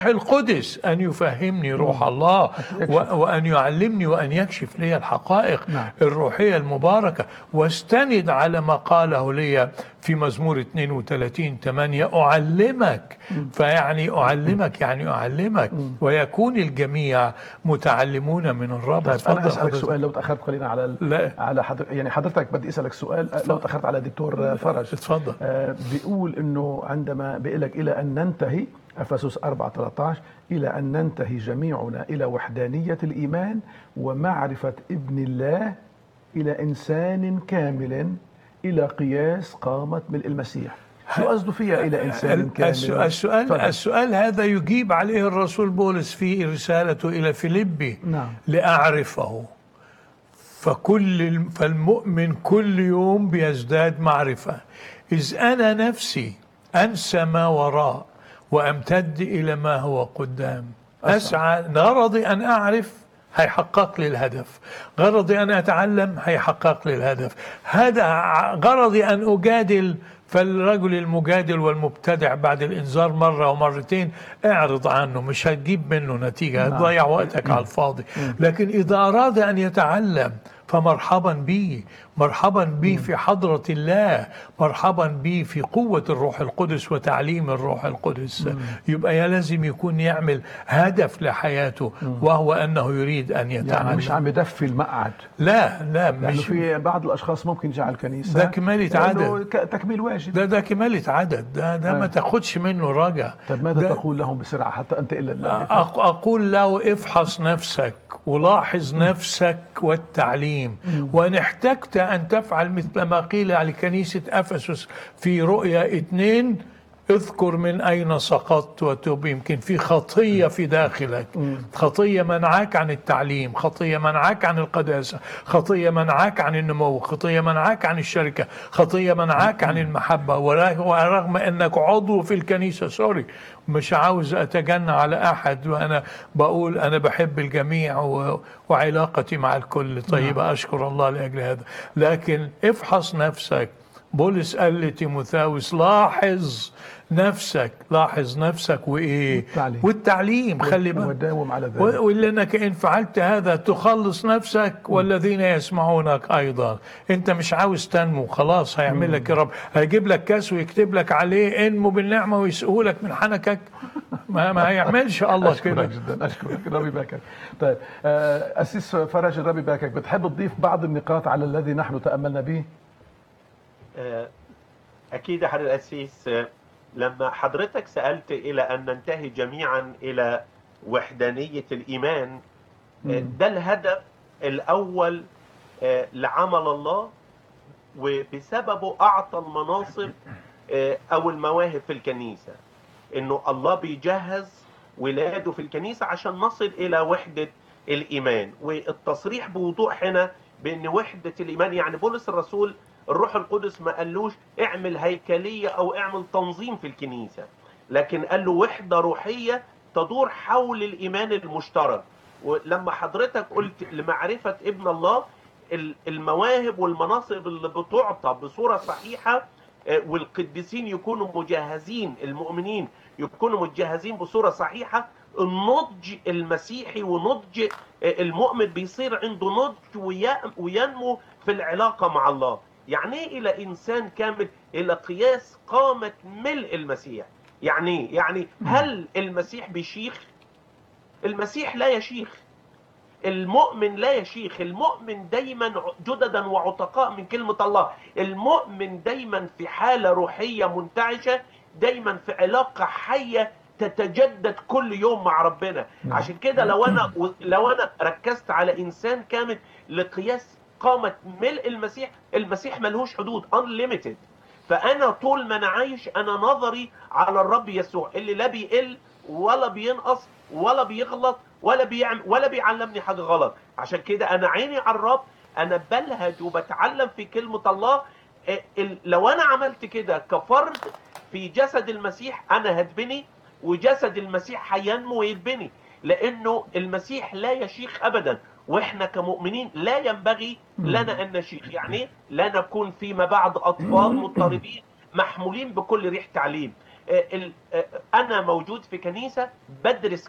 القدس أن يفهمني روح الله و- وأن يعلمني وأن يكشف لي الحقائق نعم. الروحية المباركة واستند على ما قاله لي في مزمور 32 8 أعلمك فيعني أعلمك يعني أعلمك ويكون الجميع متعلمون من الرب طيب اتفضل انا اسالك حضرتك. سؤال لو تاخرت قليلا على ال- لا. على حضر يعني حضرتك بدي اسالك سؤال لو تاخرت على دكتور فرج اتفضل آه، بيقول انه عندما بيقول لك الى ان ننتهي افسس 4 13 الى ان ننتهي جميعنا الى وحدانيه الايمان ومعرفه ابن الله الى انسان كامل الى قياس قامه ملء المسيح شو قصده فيها الى انسان كامل السؤال, السؤال, تفضل. السؤال هذا يجيب عليه الرسول بولس في رسالته إلى فيليبي نعم. لأعرفه فكل فالمؤمن كل يوم بيزداد معرفة إذ أنا نفسي أنسى ما وراء وأمتد إلى ما هو قدام أسعى غرضي أن أعرف هيحقق لي الهدف غرضي أن أتعلم هيحقق لي الهدف هذا ع- غرضي أن أجادل فالرجل المجادل والمبتدع بعد الإنذار مرة ومرتين اعرض عنه مش هتجيب منه نتيجة هتضيع وقتك على الفاضي لكن إذا أراد أن يتعلم فمرحبا به مرحبا به في حضرة الله مرحبا به في قوة الروح القدس وتعليم الروح القدس يبقى يا لازم يكون يعمل هدف لحياته وهو أنه يريد أن يعني يتعلم مش عم يدفي المقعد لا لا لانه مش في بعض الاشخاص ممكن يجي على الكنيسه ده كمالة لأنه عدد. ك- تكميل واجب ده ده كمالة عدد ده ده ما آه. تاخدش منه رجا طيب ماذا ده- تقول لهم بسرعه حتى انتقل لله أق- أقول له افحص نفسك ولاحظ نفسك والتعليم وإن احتجت أن تفعل مثل ما قيل على كنيسة أفسس في رؤيا اثنين اذكر من أين سقطت وتب يمكن في خطية في داخلك خطية منعاك عن التعليم خطية منعاك عن القداسة خطية منعاك عن النمو خطية منعاك عن الشركة خطية منعاك عن المحبة ورغ- ورغم أنك عضو في الكنيسة سوري مش عاوز أتجنى على أحد وأنا بقول أنا بحب الجميع و- وعلاقتي مع الكل طيبة أشكر الله لأجل هذا لكن افحص نفسك بولس قال لتيموثاوس لاحظ نفسك لاحظ نفسك وايه والتعليم. والتعليم خلي بالك وداوم على ذلك و- وإلا انك ان فعلت هذا تخلص نفسك والذين يسمعونك ايضا انت مش عاوز تنمو خلاص هيعمل لك يا رب هيجيب لك كاس ويكتب لك عليه انمو بالنعمه ويسقه لك من حنكك ما, ما هيعملش الله اشكرك كده جدا اشكرك ربي باكك طيب آه، اسيس فرج ربي باكك بتحب تضيف بعض النقاط على الذي نحن تاملنا به آه، أكيد يا حضرة الأسيس آه، لما حضرتك سألت إلى أن ننتهي جميعا إلى وحدانية الإيمان آه، ده الهدف الأول آه، لعمل الله وبسببه أعطى المناصب آه، أو المواهب في الكنيسة إنه الله بيجهز ولاده في الكنيسة عشان نصل إلى وحدة الإيمان والتصريح بوضوح هنا بأن وحدة الإيمان يعني بولس الرسول الروح القدس ما قالوش اعمل هيكلية أو اعمل تنظيم في الكنيسة لكن قال له وحدة روحية تدور حول الإيمان المشترك ولما حضرتك قلت لمعرفة ابن الله ال- المواهب والمناصب اللي بتعطى بصورة صحيحة آه، والقديسين يكونوا مجهزين المؤمنين يكونوا مجهزين بصورة صحيحة النضج المسيحي ونضج آه، المؤمن بيصير عنده نضج وي- وينمو في العلاقة مع الله يعني ايه الى انسان كامل الى قياس قامة ملء المسيح يعني ايه يعني هل المسيح بيشيخ المسيح لا يشيخ المؤمن لا يشيخ المؤمن دايما جددا وعتقاء من كلمة الله المؤمن دايما في حالة روحية منتعشة دايما في علاقة حية تتجدد كل يوم مع ربنا عشان كده لو انا لو انا ركزت على انسان كامل لقياس قامة ملء المسيح المسيح ملهوش حدود unlimited فانا طول ما انا عايش انا نظري على الرب يسوع اللي لا بيقل ولا بينقص ولا بيغلط ولا بيعمل ولا بيعلمني حاجه غلط عشان كده انا عيني على الرب انا بلهج وبتعلم في كلمه الله إيه، ال- لو انا عملت كده كفرد في جسد المسيح انا هتبني وجسد المسيح هينمو ويتبني لانه المسيح لا يشيخ ابدا واحنا كمؤمنين لا ينبغي لنا ان نشيخ يعني لا نكون فيما بعد اطفال مضطربين محمولين بكل ريح تعليم ال- انا موجود في كنيسه بدرس